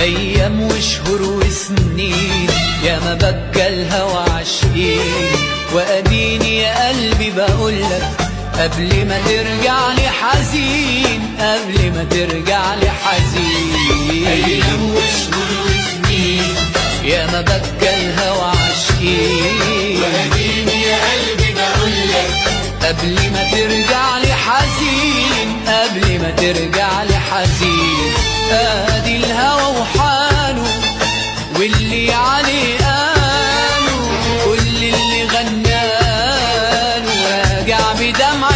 ايام وشهور وسنين يا ما بكى الهوى عشقين واديني يا قلبي بقولك قبل ما ترجع لي حزين قبل ما ترجع لي حزين أيام وشهور وسنين يا ما بكى الهوى عشقين وأديني يا قلبي بقولك قبل ما ترجع لي حزين قبل ما ترجع لي حزين ادي الهوى وحاله واللي عليه قاله كل اللي غناله راجع بدمع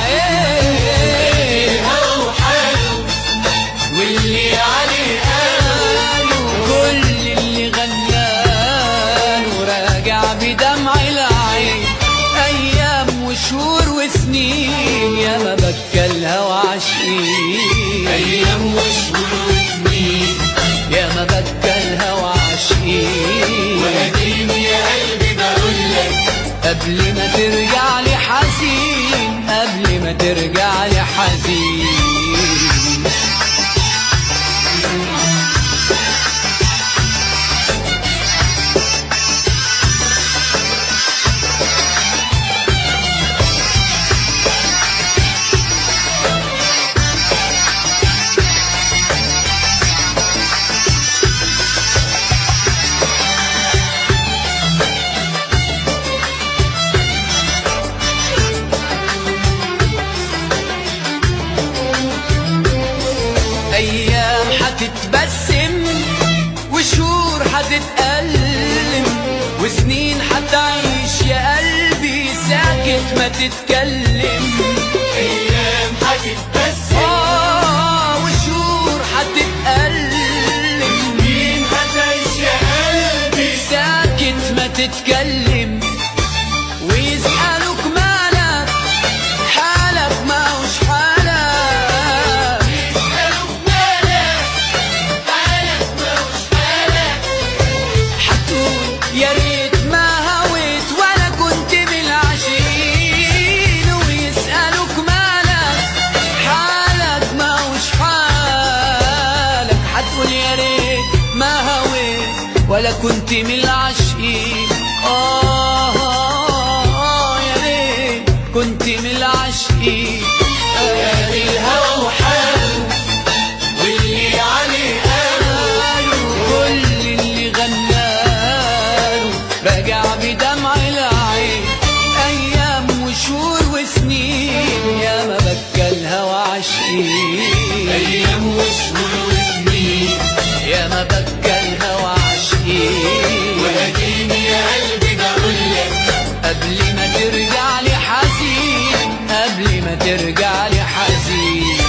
العين الهوى وحاله واللي عليه قاله كل اللي غناله راجع بدمع العين ايام وشهور وسنين يا ما بكى الهوى عشقين أيام وشهور وسنين يا ما بكى الهوى عشقين وأديني يا قلبي بقولك قبل ما ترجع لي حزين قبل ما ترجع لي حزين ايام حتتبسم وشهور حتتألم وسنين حتعيش يا قلبي ساكت ما تتكلم أيام هتتبسم اه وشهور حتتألم مين هتعيش يا قلبي ساكت ما تتكلم ويسألوك مالك حالك ما هوش حالك يسألوك مالك حالك ماهوش حالك حتقول يا ريت ما هويت ولا كنت بالعشرين ويسألوك مالك حالك ما هوش حالك حتقول يا ريت ما هويت ولا كنت من العاشقين آه, آه, آه يا ريت كنت من العاشقين ادي الهوى وحاله واللي عليه قاله كل اللي غناله راجع بدمع العين ايام وشهور وسنين يا ما بكى الهوى عشقين ايام وشهور وسنين يا ما بكى الهوى عشقين واديني يا قلبي بقولك قبل ما ترجع لي حزين قبل ما ترجع لي حزين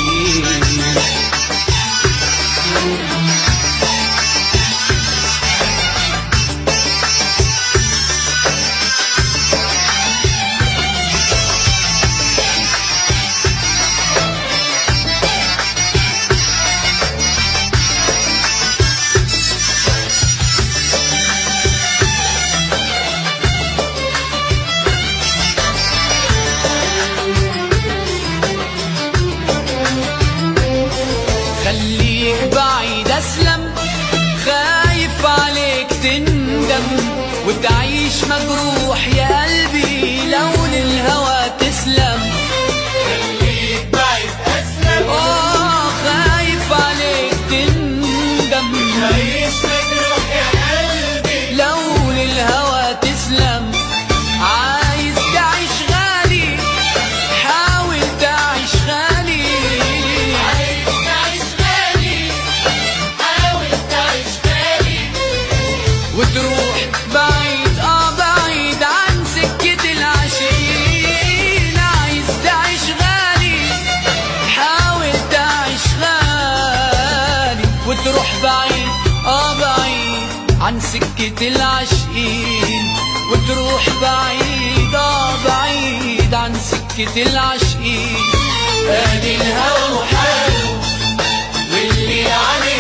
خليك بعيد اسلم خايف عليك تندم وتعيش مجروح يا قلبي لو للهوى تسلم خليك بعيد اسلم اه خايف عليك تندم عيش مجروح يا قلبي لو للهوى تسلم عايز تعيش غالي حاول تعيش غالي عايز تعيش غالي حاول تعيش غالي وتروح بعيد اه بعيد عن سكة العاشقين عايز تعيش غالي حاول تعيش غالي وتروح بعيد اه بعيد عن سكة العاشقين وتروح بعيد اه بعيد عن سكة العاشقين ادي الهوى وحاله واللي عليه